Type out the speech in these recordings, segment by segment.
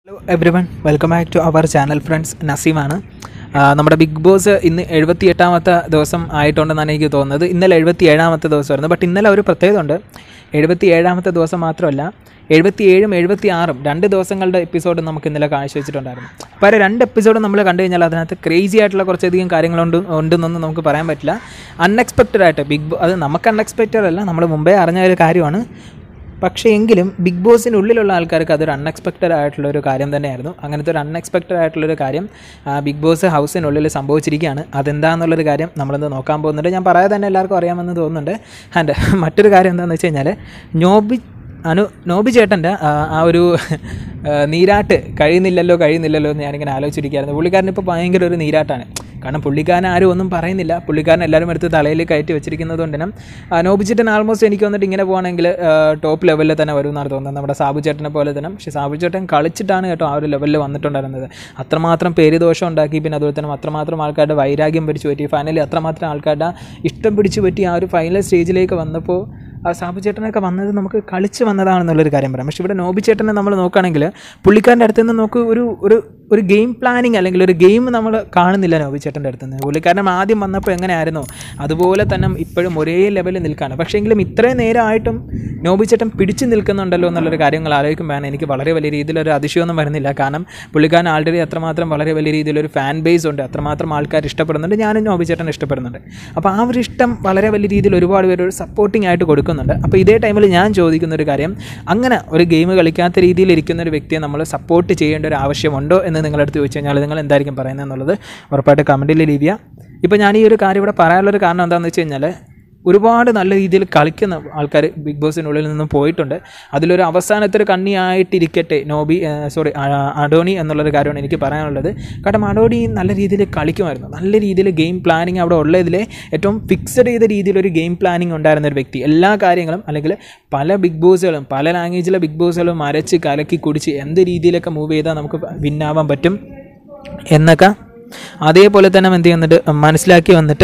hello everyone welcome back to our channel friends നസീമാണ് ആ, നമ്മുടെ ബിഗ് ബോസ് ഇന്ന് എഴുപത്തി എട്ടാമത്തെ ദിവസം ആയിട്ടുണ്ടെന്നാണ് എനിക്ക് തോന്നുന്നത് ഇന്നലെ എഴുപത്തി ഏഴാമത്തെ ദിവസമായിരുന്നു ബട്ട് ഇന്നലെ ഒരു പ്രത്യേകത ഉണ്ട് എഴുപത്തി ഏഴാമത്തെ ദിവസം മാത്രമല്ല എഴുപത്തി ഏഴും എഴുപത്തി ആറും രണ്ട് ദിവസങ്ങളുടെ എപ്പിസോഡ് നമുക്ക് ഇന്നലെ കാഴ്ചവെച്ചിട്ടുണ്ടായിരുന്നു അപ്പോൾ ആ രണ്ട് എപ്പിസോഡ് നമ്മൾ കണ്ടു കഴിഞ്ഞാൽ അതിനകത്ത് ക്രേസി ആയിട്ടുള്ള കുറച്ചധികം കാര്യങ്ങളുണ്ട് ഉണ്ടെന്നൊന്നും നമുക്ക് പറയാൻ പറ്റില്ല അൺഎക്സ്പെക്റ്റഡ് ആയിട്ട് ബിഗ് ബോ അത് നമുക്ക് അൺഎക്സ്പെക്റ്റഡ് അല്ല നമ്മൾ മുമ്പേ അറിഞ്ഞ ഒരു കാര്യമാണ് പക്ഷേ എങ്കിലും ബിഗ് ബോസിനുള്ളിലുള്ള ആൾക്കാർക്ക് അതൊരു അൺഎക്സ്പെക്റ്റഡ് ആയിട്ടുള്ള ഒരു കാര്യം തന്നെയായിരുന്നു അങ്ങനത്തെ ഒരു അൺഎക്സ്പെക്റ്റഡ് ആയിട്ടുള്ളൊരു കാര്യം ആ, ബിഗ് ബോസ് ഹൗസിനുള്ളിൽ സംഭവിച്ചിരിക്കുകയാണ് അതെന്താണെന്നുള്ളൊരു കാര്യം നമ്മളിന്ന് നോക്കാൻ പോകുന്നുണ്ട് ഞാൻ പറയാതെ തന്നെ എല്ലാവർക്കും അറിയാമെന്ന് തോന്നുന്നുണ്ട് ആൻഡ് മറ്റൊരു കാര്യം എന്താണെന്ന് വെച്ച് കഴിഞ്ഞാൽ നോബി അനു നോബി ചേട്ടൻ്റെ ആ, ആ ഒരു ആ, നീരാട്ട് കഴിയുന്നില്ലല്ലോ കഴിയുന്നില്ലല്ലോ എന്ന് ഞാനിങ്ങനെ ആലോചിച്ചിരിക്കുകയായിരുന്നു പുള്ളിക്കാരൻ ഇപ്പോൾ ഭയങ്കര ഒരു നീരാട്ടാണ് കാരണം പുള്ളിക്കാരൻ ആരും ഒന്നും പറയുന്നില്ല പുള്ളിക്കാരൻ എല്ലാവരും എടുത്ത് തലയിൽ കയറ്റി വെച്ചിരിക്കുന്നത് കൊണ്ട് തന്നെ ആ, നോബി ചേട്ടൻ ആൾമോസ്റ്റ് എനിക്ക് വന്നിട്ട് ഇങ്ങനെ പോകുകയാണെങ്കിൽ ടോപ്പ് ലെവലിൽ തന്നെ വരും എന്നാണ് തോന്നുന്നത് നമ്മുടെ സാബു ചേട്ടനെ പോലെ തന്നെ പക്ഷേ സാബു ചേട്ടൻ കളിച്ചിട്ടാണ് കേട്ടോ ആ ഒരു ലെവലിൽ വന്നിട്ടുണ്ടായിരുന്നത് അത്രമാത്രം പേരുദോഷം ഉണ്ടാക്കി പിന്നെ അതുപോലെ തന്നെ അത്രമാത്രം ആൾക്കാരുടെ വൈരാഗ്യം പിടിച്ചു പറ്റി ഫൈനലി അത്രമാത്രം ആൾക്കാരുടെ ഇഷ്ടം പിടിച്ചു പറ്റി ആ ഒരു ഫൈനൽ സ്റ്റേജിലേക്ക് വന്നപ്പോൾ ആ സാബു ചേട്ടനൊക്കെ വന്നത് നമുക്ക് കളിച്ച് വന്നതാണെന്നുള്ളൊരു കാര്യം പറയാം പക്ഷേ ഇവിടെ നോബി ചേട്ടനെ നമ്മൾ നോക്കുകയാണെങ്കിൽ പുള്ളിക്കാരൻ്റെ അടുത്ത് നിന്ന് നമുക്ക് ഒരു ഒരു ഒരു ഗെയിം പ്ലാനിങ് അല്ലെങ്കിൽ ഒരു ഗെയിം നമ്മൾ കാണുന്നില്ല നോബി ചേട്ടൻ്റെ അടുത്ത് നിന്ന് പുള്ളിക്കാരൻ ആദ്യം വന്നപ്പോൾ എങ്ങനെയായിരുന്നോ അതുപോലെ തന്നെ ഇപ്പോഴും ഒരേ ലെവലിൽ നിൽക്കുകയാണ് പക്ഷേ എങ്കിലും ഇത്രയും നേരമായിട്ടും നോബി ചേട്ടൻ പിടിച്ചു നിൽക്കുന്നുണ്ടല്ലോ എന്നുള്ളൊരു കാര്യങ്ങൾ ആലോചിക്കുമ്പോഴാണ് എനിക്ക് വളരെ വലിയ രീതിയിലൊരു അതിശയമൊന്നും വരുന്നില്ല കാരണം പുള്ളിക്കാരൻ ആൾറെഡി അത്രമാത്രം വളരെ വലിയ രീതിയിലൊരു ഫാൻ ബേസ് ഉണ്ട് അത്രമാത്രം ആൾക്കാർ ഇഷ്ടപ്പെടുന്നുണ്ട് ഞാനും നോബി ചേട്ടൻ ഇഷ്ടപ്പെടുന്നുണ്ട് അപ്പോൾ ആ ഒരു ഇഷ്ടം വളരെ വലിയ രീതിയിൽ ഒരുപാട് പേര് ഒരു സപ്പോർട്ടിംഗ് ആയിട്ട് കൊടുക്കുന്നുണ്ട് അപ്പോൾ ഇതേ ടൈമിൽ ഞാൻ ചോദിക്കുന്ന ഒരു കാര്യം അങ്ങനെ ഒരു ഗെയിം കളിക്കാത്ത രീതിയിൽ ഇരിക്കുന്ന ഒരു വ്യക്തിയെ നമ്മൾ സപ്പോർട്ട് ചെയ്യേണ്ട ഒരു ആവശ്യമുണ്ടോ എന്ന് നിങ്ങളുടെ അടുത്ത് ചോദിച്ചു കഴിഞ്ഞാൽ നിങ്ങൾ എന്തായിരിക്കും പറയുന്നത് എന്നുള്ളത് ഉറപ്പായിട്ട് കമൻറ്റിൽ ലീവ് ചെയ്യുക ഇപ്പോൾ ഞാൻ ഈ ഒരു കാര്യം ഇവിടെ പറയാനുള്ളൊരു കാരണം എന്താണെന്ന് വെച്ച് കഴിഞ്ഞാൽ ഒരുപാട് നല്ല രീതിയിൽ കളിക്കുന്ന ആൾക്കാർ ബിഗ് ബോസിനുള്ളിൽ നിന്നും പോയിട്ടുണ്ട് അതിലൊരു അവസാനത്തെ ഒരു കണ്ണിയായിട്ടിരിക്കട്ടെ നോബി സോറി അഡോണി എന്നുള്ളൊരു കാര്യമാണ് എനിക്ക് പറയാനുള്ളത് കാരണം അഡോണി നല്ല രീതിയിൽ കളിക്കുമായിരുന്നു നല്ല രീതിയിൽ ഗെയിം പ്ലാനിങ് അവിടെ ഉള്ളതിലെ ഏറ്റവും ഫിക്സഡ് ചെയ്ത രീതിയിലൊരു ഗെയിം പ്ലാനിങ് ഉണ്ടായിരുന്ന ഒരു വ്യക്തി എല്ലാ കാര്യങ്ങളും അല്ലെങ്കിൽ പല ബിഗ് ബോസുകളും പല ലാംഗ്വേജിലെ ബിഗ് ബോസുകളും അരച്ച് കലക്കി കുടിച്ച് എന്ത് രീതിയിലൊക്കെ മൂവ് ചെയ്താൽ നമുക്ക് വിന്നാവാൻ പറ്റും എന്നൊക്കെ അതേപോലെ തന്നെ എന്ത് ചെയ്യുന്നുണ്ട് മനസ്സിലാക്കി വന്നിട്ട്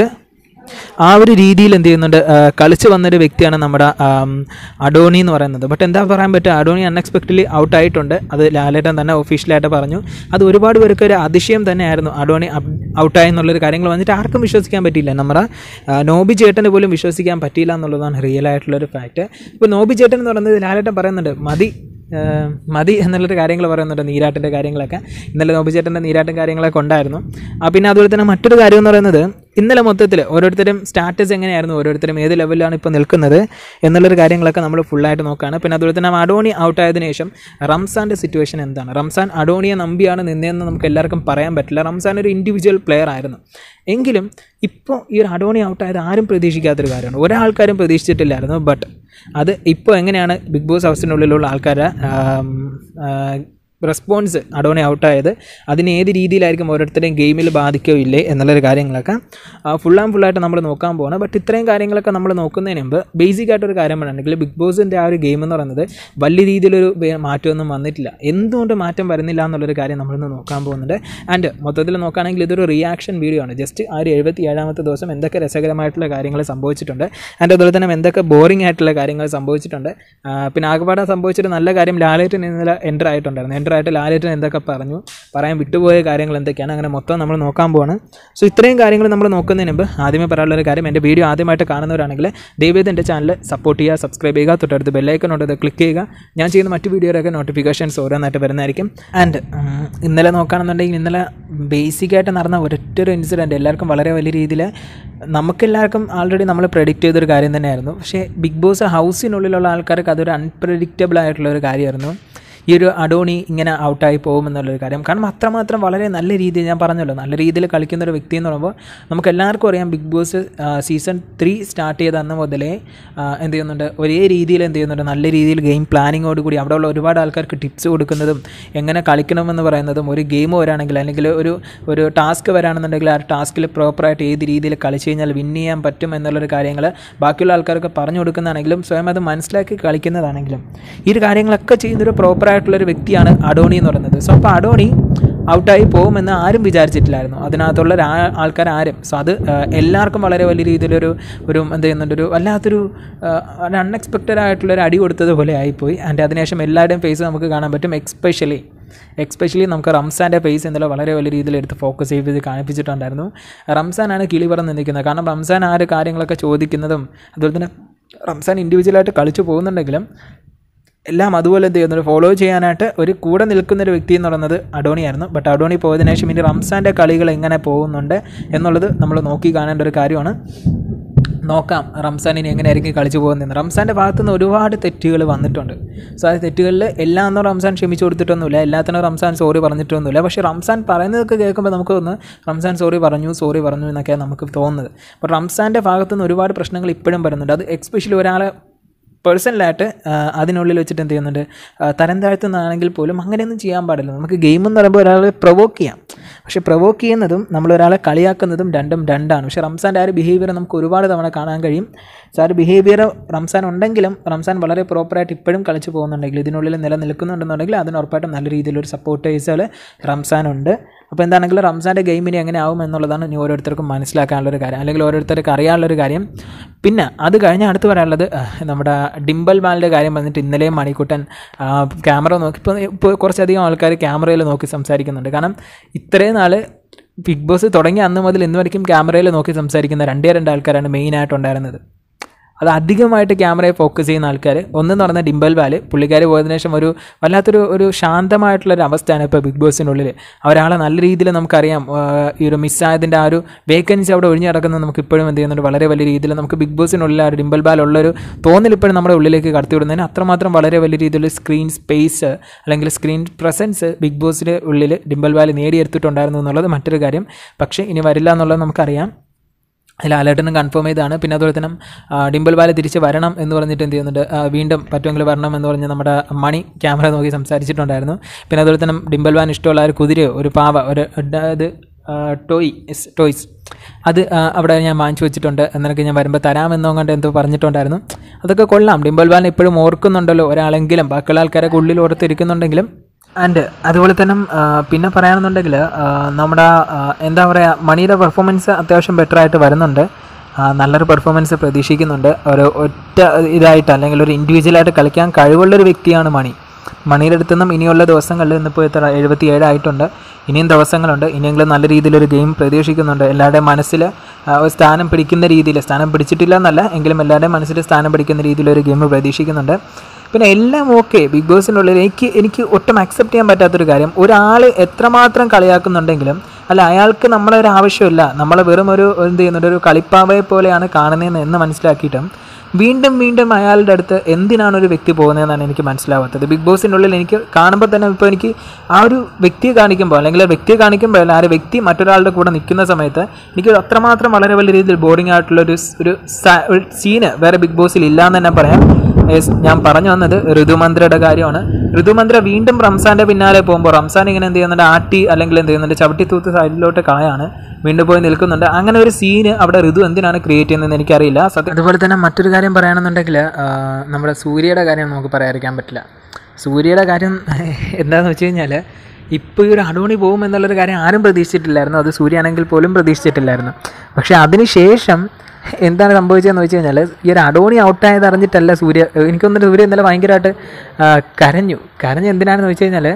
ആ ഒരു രീതിയിൽ എന്ത് ചെയ്യുന്നുണ്ട് ആ, കളിച്ച് വന്നൊരു വ്യക്തിയാണ് നമ്മുടെ ആം, അഡോണി എന്ന് പറയുന്നത് ബട്ട് എന്താ പറയാൻ പറ്റുക അഡോണി അൺഎക്സ്പെക്റ്റഡ്ലി ഔട്ടായിട്ടുണ്ട് അത് ലാലേട്ടൻ തന്നെ ഒഫീഷ്യലായിട്ട് പറഞ്ഞു അത് ഒരുപാട് പേർക്ക് ഒരു അതിശയം തന്നെയായിരുന്നു അഡോണി ഔട്ടായി എന്നുള്ളൊരു കാര്യങ്ങൾ വന്നിട്ട് ആർക്കും വിശ്വസിക്കാൻ പറ്റിയില്ല നമ്മുടെ ആ, നോബി ചേട്ടന് പോലും വിശ്വസിക്കാൻ പറ്റിയില്ല എന്നുള്ളതാണ് റിയൽ ആയിട്ടുള്ളൊരു ഫാക്റ്റ് ഇപ്പോൾ നോബി ചേട്ടൻ എന്ന് പറയുന്നത് ലാലേട്ടൻ പറയുന്നുണ്ട് മതി ഏഹ് മതി എന്നുള്ളൊരു കാര്യങ്ങൾ പറയുന്നുണ്ട് നീരാട്ടിൻ്റെ കാര്യങ്ങളൊക്കെ ഇന്നലെ നോബിച്ചേട്ടൻ്റെ നീരാട്ടും കാര്യങ്ങളൊക്കെ ഉണ്ടായിരുന്നു ആ പിന്നെ അതുപോലെ തന്നെ മറ്റൊരു കാര്യം എന്ന് പറയുന്നത് ഇന്നലെ മൊത്തത്തിൽ ഓരോരുത്തരും സ്റ്റാറ്റസ് എങ്ങനെയായിരുന്നു ഓരോരുത്തരും ഏത് ലെവലിലാണ് ഇപ്പോൾ നിൽക്കുന്നത് എന്നുള്ളൊരു കാര്യങ്ങളൊക്കെ നമ്മൾ ഫുള്ളായിട്ട് നോക്കുകയാണ് പിന്നെ അതുപോലെ തന്നെ അഡോണി ഔട്ടായതിനു ശേഷം റംസാൻ്റെ സിറ്റുവേഷൻ എന്താണ് റംസാൻ അഡോണിയെ നമ്പിയാണ് നിന്നതെന്ന് നമുക്ക് എല്ലാവർക്കും പറയാൻ പറ്റില്ല റംസാൻ ഒരു ഇൻഡിവിജ്വൽ പ്ലെയർ ആയിരുന്നു എങ്കിലും ഇപ്പോൾ ഈ ഒരു അഡോണി ഔട്ടായത് ആരും പ്രതീക്ഷിക്കാത്തൊരു കാര്യമാണ് ഒരാൾക്കാരും പ്രതീക്ഷിച്ചിട്ടില്ലായിരുന്നു ബട്ട് അത് ഇപ്പോൾ എങ്ങനെയാണ് ബിഗ് ബോസ് ഹൗസിനുള്ളിലുള്ള ആൾക്കാരെ ആം, ആ, റെസ്പോൺസ് അഡോണി ഔട്ടായത് അതിന് ഏത് രീതിയിലായിരിക്കും ഓരോരുത്തരെയും ഗെയിമിൽ ബാധിക്കോ ഇല്ലേ എന്നുള്ളൊരു കാര്യങ്ങളൊക്കെ ഫുൾ ആൻഡ് ഫുള്ളായിട്ട് നമ്മൾ നോക്കാൻ പോകണം ബട്ട് ഇത്രയും കാര്യങ്ങളൊക്കെ നമ്മൾ നോക്കുന്നതിന് മുമ്പ് ബേസിക് ആയിട്ടൊരു കാര്യം പറയുകയാണെങ്കിൽ ബിഗ് ബോസിൻ്റെ ആ ഒരു ഗെയിം എന്ന് പറയുന്നത് വലിയ രീതിയിലൊരു വേ- മാറ്റമൊന്നും വന്നിട്ടില്ല എന്തുകൊണ്ട് മാറ്റം വരുന്നില്ല എന്നുള്ളൊരു കാര്യം നമ്മളിന്ന് നോക്കാൻ പോകുന്നുണ്ട് ആൻഡ് മൊത്തത്തിൽ നോക്കുകയാണെങ്കിൽ ഇതൊരു റിയാക്ഷൻ വീഡിയോ ആണ് ജസ്റ്റ് ആ ഒരു എഴുപത്തി ഏഴാമത്തെ ദിവസം എന്തൊക്കെ രസകരമായിട്ടുള്ള കാര്യങ്ങൾ സംഭവിച്ചിട്ടുണ്ട് ആൻഡ് അതുപോലെ തന്നെ എന്തൊക്കെ ബോറിംഗ് ആയിട്ടുള്ള കാര്യങ്ങൾ സംഭവിച്ചിട്ടുണ്ട് ആ, പിന്നെ ആകെപ്പാടെ സംഭവിച്ചിട്ട് നല്ല കാര്യം ലാലേട്ടൻ ഇന്നലെ എൻ്റർ ആയിട്ടുണ്ടായിരുന്നു എൻ്റർ ആയിട്ട് ലാലേട്ടൻ എന്തൊക്കെ പറഞ്ഞു പറയാൻ വിട്ടുപോയ കാര്യങ്ങൾ എന്തൊക്കെയാണ് അങ്ങനെ മൊത്തം നമ്മൾ നോക്കാൻ പോവാണ് സോ ഇത്രയും കാര്യങ്ങൾ നമ്മൾ നോക്കുന്നതിന് മുമ്പ് ആദ്യമേ പറയാനുള്ള ഒരു കാര്യം എൻ്റെ വീഡിയോ ആദ്യമായിട്ട് കാണുന്നവരാണെങ്കിൽ ദയവേത് എൻ്റെ ചാനൽ സപ്പോർട്ട് ചെയ്യുക സബ്സ്ക്രൈബ് ചെയ്യുക തൊട്ടടുത്ത് ബെല്ലൈക്കൺ ഉണ്ട് അത് ക്ലിക്ക് ചെയ്യുക ഞാൻ ചെയ്യുന്ന മറ്റ് വീഡിയോയിലൊക്കെ നോട്ടിഫിക്കേഷൻസ് ഓരോന്നായിട്ട് വരുന്നതായിരിക്കും ആൻഡ് ഇന്നലെ നോക്കുകയാണെന്നുണ്ടെങ്കിൽ ഇന്നലെ ബേസിക്കായിട്ട് നടന്ന ഒരൊറ്റ ഒരു ഇൻസിഡൻറ്റ് എല്ലാവർക്കും വളരെ വലിയ രീതിയിൽ നമുക്കെല്ലാവർക്കും ആൾറെഡി നമ്മൾ പ്രഡിക്റ്റ് ചെയ്തൊരു കാര്യം തന്നെയായിരുന്നു പക്ഷേ ബിഗ് ബോസ് ഹൗസിനുള്ളിലുള്ള ആൾക്കാർക്ക് അതൊരു അൺപ്രഡിക്റ്റബിൾ ആയിട്ടുള്ള ഒരു കാര്യമായിരുന്നു ഈ ഒരു അഡോണി ഇങ്ങനെ ഔട്ടായി പോകുമെന്നുള്ളൊരു കാര്യം കാരണം അത്രമാത്രം വളരെ നല്ല രീതിയിൽ ഞാൻ പറഞ്ഞല്ലോ നല്ല രീതിയിൽ കളിക്കുന്ന ഒരു വ്യക്തി എന്ന് പറയുമ്പോൾ നമുക്ക് എല്ലാവർക്കും അറിയാം Bigg Boss season three start ചെയ്ത അന്ന് മുതലേ ആ, എന്ത് ചെയ്യുന്നുണ്ട് ഒരേ രീതിയിൽ എന്ത് ചെയ്യുന്നുണ്ട് നല്ല രീതിയിൽ ഗെയിം പ്ലാനിങ്ങോട് കൂടി അവിടെയുള്ള ഒരുപാട് ആൾക്കാർക്ക് ടിപ്സ് കൊടുക്കുന്നതും എങ്ങനെ കളിക്കണമെന്ന് പറയുന്നതും ഒരു ഗെയിം വരാണെങ്കിൽ അല്ലെങ്കിൽ ഒരു ഒരു ടാസ്ക് വരാണെന്നുണ്ടെങ്കിൽ ആ ടാസ്കിൽ പ്രോപ്പറായിട്ട് ഏത് രീതിയിൽ കളിച്ച് കഴിഞ്ഞാൽ വിൻ ചെയ്യാൻ പറ്റും എന്നുള്ളൊരു കാര്യങ്ങൾ ബാക്കിയുള്ള ആൾക്കാർക്ക് പറഞ്ഞു കൊടുക്കുന്നതാണെങ്കിലും സ്വയം അത് മനസ്സിലാക്കി കളിക്കുന്നതാണെങ്കിലും ഈ ഒരു കാര്യങ്ങളൊക്കെ ചെയ്യുന്നൊരു പ്രോപ്പറായിട്ടുള്ളൊരു വ്യക്തിയാണ് അഡോണി എന്ന് പറയുന്നത് സോ അപ്പോൾ അഡോണി ഔട്ടായി പോകുമെന്ന് ആരും വിചാരിച്ചിട്ടില്ലായിരുന്നു അതിനകത്തുള്ള ആ- ആൾക്കാർ ആരും സോ അത് ആ, എല്ലാവർക്കും വളരെ വലിയ രീതിയിലൊരു ഒരു എന്ത് ചെയ്യുന്നുണ്ട് ഒരു വല്ലാത്തൊരു അൺഎക്സ്പെക്റ്റഡ് ആയിട്ടുള്ള ഒരു അടി കൊടുത്തതുപോലെ ആയിപ്പോയി ആൻഡ് അതിനുശേഷം എല്ലാവരുടെയും ഫേസ് നമുക്ക് കാണാൻ പറ്റും എക്സ്പെഷ്യലി എക്സ്പെഷ്യലി നമുക്ക് റംസാൻ്റെ പേസ് ഇന്നലെ വളരെ വലിയ രീതിയിൽ എടുത്ത് ഫോക്കസ് ചെയ്ത് കാണിപ്പിച്ചിട്ടുണ്ടായിരുന്നു റംസാനാണ് കിളി പറന്ന് നിൽക്കുന്നത് കാരണം റംസാൻ ആ ഒരു കാര്യങ്ങളൊക്കെ ചോദിക്കുന്നതും അതുപോലെ തന്നെ റംസാൻ ഇൻഡിവിജ്വലായിട്ട് കളിച്ചു പോകുന്നുണ്ടെങ്കിലും എല്ലാം അതുപോലെ എന്ത് ചെയ്യുന്നു ഫോളോ ചെയ്യാനായിട്ട് ഒരു കൂടെ നിൽക്കുന്ന ഒരു വ്യക്തി എന്ന് പറയുന്നത് അഡോണിയായിരുന്നു ബട്ട് അഡോണി പോയതിനു ശേഷം ഇനി റംസാൻ്റെ കളികൾ എങ്ങനെ പോകുന്നുണ്ട് എന്നുള്ളത് നമ്മൾ നോക്കി കാണേണ്ട ഒരു കാര്യമാണ് നോക്കാം റംസാൻ ഇനി എങ്ങനെയായിരിക്കും കളിച്ചു പോകുന്നത് റംസാൻ്റെ ഭാഗത്തു നിന്ന് ഒരുപാട് തെറ്റുകൾ വന്നിട്ടുണ്ട് സോ ആ തെറ്റുകളിൽ എല്ലാം ഒന്നും റംസാൻ ക്ഷമിച്ചു കൊടുത്തിട്ടൊന്നുമില്ല എല്ലാത്തിനും റംസാൻ സോറി പറഞ്ഞിട്ടൊന്നുമില്ല പക്ഷേ റംസാൻ പറയുന്നതൊക്കെ കേൾക്കുമ്പോൾ നമുക്ക് തോന്നുന്നു റംസാൻ സോറി പറഞ്ഞു സോറി പറഞ്ഞു എന്നൊക്കെയാണ് നമുക്ക് തോന്നുന്നത് അപ്പോൾ റംസാൻ്റെ ഭാഗത്തു നിന്ന് ഒരുപാട് പ്രശ്നങ്ങൾ ഇപ്പോഴും വരുന്നുണ്ട് അത് എക്സ്പെഷ്യലി ഒരാളെ പേഴ്സണലായിട്ട് അതിനുള്ളിൽ വെച്ചിട്ട് എന്ത് ചെയ്യുന്നുണ്ട് ആ, തരം താഴ്ത്തുന്നതാണെങ്കിൽ പോലും അങ്ങനെയൊന്നും ചെയ്യാൻ പാടില്ല നമുക്ക് ഗെയിം എന്ന് പറയുമ്പോൾ ഒരാളെ പ്രൊവോക്ക് ചെയ്യാം പക്ഷേ പ്രൊവോക്ക് ചെയ്യുന്നതും നമ്മൾ ഒരാളെ കളിയാക്കുന്നതും രണ്ടും രണ്ടാണ് പക്ഷേ റംസാൻ്റെ ആ ഒരു ബിഹേവിയർ നമുക്ക് ഒരുപാട് തവണ കാണാൻ കഴിയും സോ ആ ഒരു ബിഹേവിയർ റംസാൻ ഉണ്ടെങ്കിലും റംസാൻ വളരെ പ്രോപ്പറായിട്ട് ഇപ്പോഴും കളിച്ചു പോകുന്നുണ്ടെങ്കിൽ ഇതിനുള്ളിൽ നിലനിൽക്കുന്നുണ്ടെന്നുണ്ടെങ്കിൽ അതിന് ഉറപ്പായിട്ടും നല്ല രീതിയിലൊരു സപ്പോർട്ടേഴ്സുകൾ റംസാനുണ്ട് അപ്പോൾ എന്താണെങ്കിലും റംസാൻ്റെ ഗെയിം ഇനി എങ്ങനെ ആവും എന്നുള്ളതാണ് ഇനി ഓരോരുത്തർക്കും മനസ്സിലാക്കാനുള്ളൊരു കാര്യം അല്ലെങ്കിൽ ഓരോരുത്തർക്ക് അറിയാനുള്ളൊരു കാര്യം പിന്നെ അത് കഴിഞ്ഞ് അടുത്ത് പറയാനുള്ളത് ആ, നമ്മുടെ ഡിംബൽ ബാലിൻ്റെ കാര്യം വന്നിട്ട് ഇന്നലെയും മണിക്കുട്ടൻ ക്യാമറ നോക്കി ഇപ്പോൾ ഇപ്പോൾ കുറച്ചധികം ആൾക്കാർ ക്യാമറയിൽ നോക്കി സംസാരിക്കുന്നുണ്ട് കാരണം ഇത്രയും നാൾ ബിഗ് ബോസ് തുടങ്ങിയ അന്ന് മുതൽ ഇന്ന് വரைക്കും ക്യാമറയിൽ നോക്കി സംസാരിക്കുന്ന രണ്ടേ രണ്ട് ആൾക്കാരാണ് മെയിനായിട്ടുണ്ടായിരുന്നത് അത് അധികമായിട്ട് ക്യാമറയെ ഫോക്കസ് ചെയ്യുന്ന ആൾക്കാർ ഒന്നെന്ന് പറഞ്ഞാൽ ഡിംബൽ ബാല് പുള്ളിക്കാർ പോയതിനു ശേഷം ഒരു വല്ലാത്തൊരു ഒരു ശാന്തമായിട്ടുള്ളൊരു അവസ്ഥയാണ് ഇപ്പോൾ ബിഗ് ബോസിനുള്ളിൽ ഒരാളെ നല്ല രീതിയിൽ നമുക്കറിയാം ആ, ഈ ഒരു മിസ്സായതിൻ്റെ ആ ഒരു വേക്കൻസി അവിടെ ഒഴിഞ്ഞു കിടക്കുന്നത് നമുക്ക് ഇപ്പോഴും എന്ത് ചെയ്യുന്നുണ്ട് വളരെ വലിയ രീതിയിൽ നമുക്ക് ബിഗ് ബോസിനുള്ളിൽ ആ ഒരു ഡിംബൽ ബാൽ ഉള്ളൊരു തോന്നൽ ഇപ്പോഴും നമ്മുടെ ഉള്ളിലേക്ക് കടത്തിവിടുന്നതിന് അത്രമാത്രം വളരെ വലിയ രീതിയിൽ സ്ക്രീൻ സ്പേസ് അല്ലെങ്കിൽ സ്ക്രീൻ പ്രസൻസ് ബിഗ് ബോസിൻ്റെ ഉള്ളിൽ ഡിംബൽ ബാൽ നേടിയെടുത്തിട്ടുണ്ടായിരുന്നു എന്നുള്ളത് മറ്റൊരു കാര്യം പക്ഷേ ഇനി വരില്ല എന്നുള്ളത് നമുക്കറിയാം അതിൽ അലേട്ടനും കൺഫേം ചെയ്താണ് പിന്നെ അതുപോലെ തന്നെ ആ, ഡിംപിൾ ബാല തിരിച്ച് വരണം എന്ന് പറഞ്ഞിട്ട് എന്ത് ചെയ്യുന്നുണ്ട് ആ, വീണ്ടും പറ്റുമെങ്കിൽ വരണം എന്ന് പറഞ്ഞ് നമ്മുടെ മണി ക്യാമറ നോക്കി സംസാരിച്ചിട്ടുണ്ടായിരുന്നു പിന്നെ അതുപോലെ തന്നെ ഡിംപിൾ ബാൻ ഇഷ്ടമുള്ള ആ ഒരു കുതിരയോ ഒരു പാവ ഒരു ഇത് ടോയ് ടോയ്സ് അത് ആ, അവിടെ ഞാൻ വാങ്ങിച്ചു വെച്ചിട്ടുണ്ട് നിനക്ക് ഞാൻ വരുമ്പോൾ തരാമെന്നോ കണ്ട് എന്തോ പറഞ്ഞിട്ടുണ്ടായിരുന്നു അതൊക്കെ കൊള്ളാം ഡിംപിൾ ബാൻ ഇപ്പോഴും ഓർക്കുന്നുണ്ടല്ലോ ഒരാളെങ്കിലും ബാക്കിയുള്ള ആൾക്കാരൊക്കെ ഉള്ളിൽ ഓർത്തിരിക്കുന്നുണ്ടെങ്കിലും ആൻഡ് അതുപോലെ തന്നെ ആ, പിന്നെ പറയാമെന്നുണ്ടെങ്കിൽ ആ, നമ്മുടെ ആ, എന്താ പറയുക മണിയുടെ പെർഫോമൻസ് അത്യാവശ്യം ബെറ്റർ ആയിട്ട് വരുന്നുണ്ട് ആ, നല്ലൊരു പെർഫോമൻസ് പ്രതീക്ഷിക്കുന്നുണ്ട് ഒരു ഒറ്റ ഇതായിട്ട് അല്ലെങ്കിൽ ഒരു ഇൻഡിവിജ്വലായിട്ട് കളിക്കാൻ കഴിവുള്ളൊരു വ്യക്തിയാണ് മണി മണിയുടെ അടുത്ത് നിന്നും ഇനിയുള്ള ദിവസങ്ങളിൽ ഇന്നിപ്പോൾ എത്ര എഴുപത്തി ഏഴായിട്ടുണ്ട് ഇനിയും ദിവസങ്ങളുണ്ട് ഇനിയെങ്കിലും നല്ല രീതിയിലൊരു ഗെയിം പ്രതീക്ഷിക്കുന്നുണ്ട് എല്ലാവരുടെയും മനസ്സിൽ ആ, ഒരു സ്ഥാനം പിടിക്കുന്ന രീതിയിൽ സ്ഥാനം പിടിച്ചിട്ടില്ല എന്നല്ല എങ്കിലും എല്ലാവരുടെയും മനസ്സിൽ സ്ഥാനം പിടിക്കുന്ന രീതിയിലൊരു ഗെയിം പ്രതീക്ഷിക്കുന്നുണ്ട് പിന്നെ എല്ലാം ഓക്കെ ബിഗ് ബോസിനുള്ളിൽ എനിക്ക് എനിക്ക് ഒട്ടും അക്സെപ്റ്റ് ചെയ്യാൻ പറ്റാത്തൊരു കാര്യം ഒരാൾ എത്രമാത്രം കളിയാക്കുന്നുണ്ടെങ്കിലും അല്ല അയാൾക്ക് നമ്മളെ ഒരു ആവശ്യമില്ല നമ്മളെ വെറും ഒരു എന്ത് ചെയ്യുന്നുണ്ട് ഒരു കളിപ്പാവയെ പോലെയാണ് കാണുന്നതെന്ന് എന്ന് മനസ്സിലാക്കിയിട്ടും വീണ്ടും വീണ്ടും അയാളുടെ അടുത്ത് എന്തിനാണ് ഒരു വ്യക്തി പോകുന്നതെന്നാണ് എനിക്ക് മനസ്സിലാവാത്തത് ബിഗ് ബോസിനുള്ളിൽ എനിക്ക് കാണുമ്പോൾ തന്നെ ഇപ്പോൾ എനിക്ക് ആ ഒരു വ്യക്തിയെ കാണിക്കുമ്പോൾ അല്ലെങ്കിൽ ആ വ്യക്തിയെ കാണിക്കുമ്പോൾ അല്ല ആ ഒരു വ്യക്തി മറ്റൊരാളുടെ കൂടെ നിൽക്കുന്ന സമയത്ത് എനിക്ക് അത്രമാത്രം വളരെ വലിയ രീതിയിൽ ബോറിംഗ് ആയിട്ടുള്ള ഒരു സ്- ഒരു സ- ഒരു സീന് വേറെ ബിഗ് ബോസിൽ ഇല്ല എന്ന് തന്നെ പറയാം Yes, ഞാൻ പറഞ്ഞു വന്നത് ഋതുമന്ത്രയുടെ കാര്യമാണ് ഋതുമന്ത്ര വീണ്ടും റംസാന്റെ പിന്നാലെ പോകുമ്പോൾ റംസാൻ ഇങ്ങനെ എന്ത് ചെയ്യുന്നുണ്ട് ആട്ടി അല്ലെങ്കിൽ എന്ത് ചെയ്യുന്നുണ്ട് ചവിട്ടി തൂത്ത് സൈഡിലോട്ട് കളയാണ് വീണ്ടും പോയി നിൽക്കുന്നുണ്ട് അങ്ങനെ ഒരു സീന് അവിടെ ഋതു എന്തിനാണ് ക്രിയേറ്റ് ചെയ്യുന്നതെന്ന് എനിക്കറിയില്ല സത്യം അതുപോലെ തന്നെ മറ്റൊരു കാര്യം പറയുകയാണെന്നുണ്ടെങ്കിൽ നമ്മുടെ സൂര്യയുടെ കാര്യം നമുക്ക് പറയാതിരിക്കാൻ പറ്റില്ല സൂര്യയുടെ കാര്യം എന്താണെന്ന് വെച്ച് കഴിഞ്ഞാൽ ഇപ്പോൾ ഈ ഒരു അടോണി പോകും എന്നുള്ളൊരു കാര്യം ആരും പ്രതീക്ഷിച്ചിട്ടില്ലായിരുന്നു അത് സൂര്യാണെങ്കിൽ പോലും പ്രതീക്ഷിച്ചിട്ടില്ലായിരുന്നു പക്ഷേ അതിന് ശേഷം എന്താണ് സംഭവിച്ചതെന്ന് വെച്ച് കഴിഞ്ഞാൽ ഈ ഒരു അടോണി ഔട്ടായത് അറിഞ്ഞിട്ടല്ല സൂര്യ എനിക്കൊന്നിട്ട് സൂര്യ ഇന്നലെ ഭയങ്കരമായിട്ട് ആ, കരഞ്ഞു കരഞ്ഞു എന്തിനാണെന്ന് വെച്ച് കഴിഞ്ഞാൽ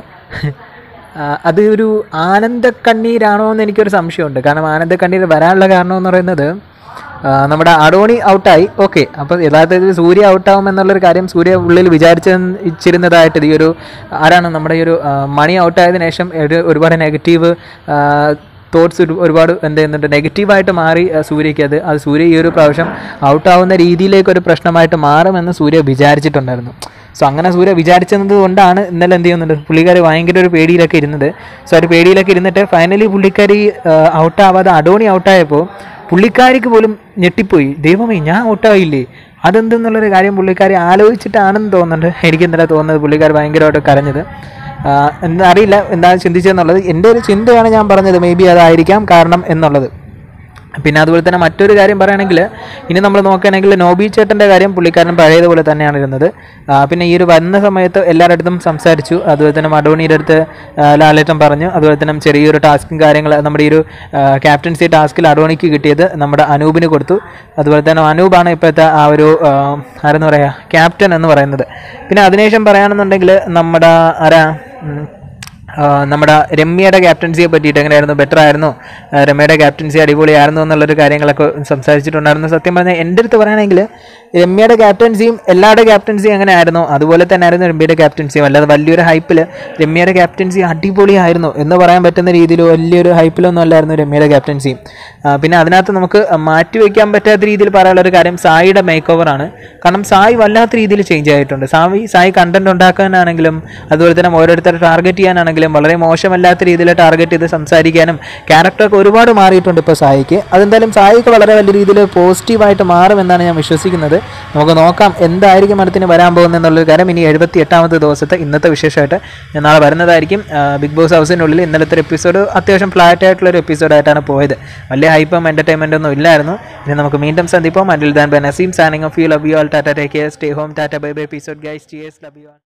ആ, അത് ഒരു ആനന്ദ കണ്ണീരാണോ എന്ന് എനിക്കൊരു സംശയമുണ്ട് കാരണം ആനന്ദ കണ്ണീർ വരാനുള്ള കാരണം എന്ന് പറയുന്നത് ആ, നമ്മുടെ അടോണി ഔട്ടായി ഓക്കെ അപ്പോൾ യഥാർത്ഥത്തിൽ സൂര്യ ഔട്ടാവും എന്നുള്ളൊരു കാര്യം സൂര്യ ഉള്ളിൽ വിചാരിച്ചിരുന്നതായിട്ട് ഈ ഒരു ആരാണ് നമ്മുടെ ഈ ഒരു ആ, മണി ഔട്ടായതിനു ശേഷം ഒരു ഒരുപാട് നെഗറ്റീവ് തോട്ട്സ് ഒരുപാട് എന്ത് ചെയ്യുന്നുണ്ട് നെഗറ്റീവായിട്ട് മാറി ആ, സൂര്യയ്ക്ക് അത് അത് സൂര്യ ഈ ഒരു പ്രാവശ്യം ഔട്ടാവുന്ന രീതിയിലേക്ക് ഒരു പ്രശ്നമായിട്ട് മാറുമെന്ന് സൂര്യ വിചാരിച്ചിട്ടുണ്ടായിരുന്നു സോ അങ്ങനെ സൂര്യ വിചാരിച്ചത് കൊണ്ടാണ് ഇന്നലെ എന്ത് ചെയ്യുന്നുണ്ട് പുള്ളിക്കാരി ഭയങ്കര ഒരു പേടിയിലൊക്കെ ഇരുന്നത് സോ ഒരു പേടിയിലൊക്കെ ഇരുന്നിട്ട് ഫൈനലി പുള്ളിക്കാരി ഔട്ടാവാതെ അഡോണി ഔട്ടായപ്പോൾ പുള്ളിക്കാരിക്ക് പോലും ഞെട്ടിപ്പോയി ദൈവമേ ഞാൻ ഔട്ടായില്ലേ അതെന്തെന്നുള്ളൊരു കാര്യം പുള്ളിക്കാരി ആലോചിച്ചിട്ടാണെന്ന് തോന്നുന്നുണ്ട് എനിക്ക് ഇന്നലെ തോന്നുന്നത് പുള്ളിക്കാർ ഭയങ്കരമായിട്ട് കരഞ്ഞത് ആ, എന്താ അറിയില്ല എന്താണ് ചിന്തിച്ചതെന്നുള്ളത് എൻ്റെ ഒരു ചിന്തയാണ് ഞാൻ പറഞ്ഞത് മേ ബി അതായിരിക്കാം കാരണം എന്നുള്ളത് പിന്നെ അതുപോലെ തന്നെ മറ്റൊരു കാര്യം പറയുകയാണെങ്കിൽ ഇനി നമ്മൾ നോക്കുകയാണെങ്കിൽ നോബി ചേട്ടൻ്റെ കാര്യം പുള്ളിക്കാരൻ പഴയതുപോലെ തന്നെയാണ് ഇരുന്നത് ആ, പിന്നെ ഈ ഒരു വരുന്ന സമയത്ത് എല്ലാവരുടെ അടുത്തും സംസാരിച്ചു അതുപോലെ തന്നെ മഡോണിയുടെ അടുത്ത് ആ, ലാലേട്ടൻ പറഞ്ഞു അതുപോലെ തന്നെ ചെറിയൊരു ടാസ്കും കാര്യങ്ങൾ നമ്മുടെ ഈ ഒരു ക്യാപ്റ്റൻസി ടാസ്കിൽ അഡോണിക്ക് കിട്ടിയത് നമ്മുടെ അനൂപിന് കൊടുത്തു അതുപോലെ തന്നെ അനൂപാണ് ഇപ്പോഴത്തെ ആ ഒരു ആ, ആരെന്ന് പറയുക ക്യാപ്റ്റൻ എന്ന് പറയുന്നത് പിന്നെ അതിനുശേഷം പറയുകയാണെന്നുണ്ടെങ്കിൽ നമ്മുടെ ആരാ ഉം, ആ, നമ്മുടെ രമ്യയുടെ ക്യാപ്റ്റൻസിയെ പറ്റിയിട്ട് എങ്ങനെയായിരുന്നു ബെറ്റർ ആയിരുന്നു ആ, രമ്യയുടെ ക്യാപ്റ്റൻസി അടിപൊളിയായിരുന്നു എന്നുള്ളൊരു കാര്യങ്ങളൊക്കെ സംസാരിച്ചിട്ടുണ്ടായിരുന്നു സത്യം പറഞ്ഞാൽ എൻ്റെ അടുത്ത് പറയുകയാണെങ്കിൽ രമ്യയുടെ ക്യാപ്റ്റൻസിയും എല്ലാവരുടെ ക്യാപ്റ്റൻസിയും എങ്ങനെ ആയിരുന്നു അതുപോലെ തന്നെ ആയിരുന്നു രമ്യയുടെ ക്യാപ്റ്റൻസിയും അല്ലാതെ വലിയൊരു ഹൈപ്പിൽ രമ്യയുടെ ക്യാപ്റ്റൻസി അടിപൊളിയായിരുന്നു എന്ന് പറയാൻ പറ്റുന്ന രീതിയിൽ വലിയൊരു ഹൈപ്പിലൊന്നും അല്ലായിരുന്നു രമ്യയുടെ ക്യാപ്റ്റൻസിയും ആ, പിന്നെ അതിനകത്ത് നമുക്ക് മാറ്റി വയ്ക്കാൻ പറ്റാത്ത രീതിയിൽ പറയാനുള്ള ഒരു കാര്യം സായിയുടെ മേക്ക് ഓവറാണ് കാരണം സായി വല്ലാത്ത രീതിയിൽ ചേഞ്ച് ആയിട്ടുണ്ട് സായി സായി കണ്ടന്റ് ഉണ്ടാക്കാനാണെങ്കിലും അതുപോലെ തന്നെ ഓരോരുത്തരെ ടാർഗറ്റ് ചെയ്യാനാണെങ്കിലും വളരെ മോശമല്ലാത്ത രീതിയിൽ ടാർഗറ്റ് ചെയ്ത് സംസാരിക്കാനും ക്യാരക്ടറൊക്കെ ഒരുപാട് മാറിയിട്ടുണ്ട് ഇപ്പോൾ സായിക്ക് അതെന്തായാലും സായിക്ക് വളരെ വലിയ രീതിയിൽ പോസിറ്റീവായിട്ട് മാറുമെന്നാണ് ഞാൻ വിശ്വസിക്കുന്നത് നമുക്ക് നോക്കാം എന്തായിരിക്കും അടുത്തിന് വരാൻ പോകുന്നത് എന്നുള്ളൊരു കാര്യം ഇനി എഴുപത്തി എട്ടാമത്തെ ദിവസത്തെ ഇന്നത്തെ വിശേഷമായിട്ട് ഞാൻ നാളെ വരുന്നതായിരിക്കും ആ, ബിഗ് ബോസ് ഹൗസിനുള്ളിൽ ഇന്നലത്തെ എപ്പിസോഡ് അത്യാവശ്യം ഫ്ലാറ്റ് ആയിട്ടുള്ള ഒരു എപ്പിസോഡായിട്ടാണ് പോയത് വലിയ ഹൈപ്പം എൻ്റർടൈൻമെൻ്റ് ഒന്നും ഇല്ലായിരുന്നു ഇനി നമുക്ക് വീണ്ടും സന്ദിപ്പം അനിൽ ദാൻ ബനസീം signing off you love you all tata take care stay home tata bye bye episode guys cheers love you all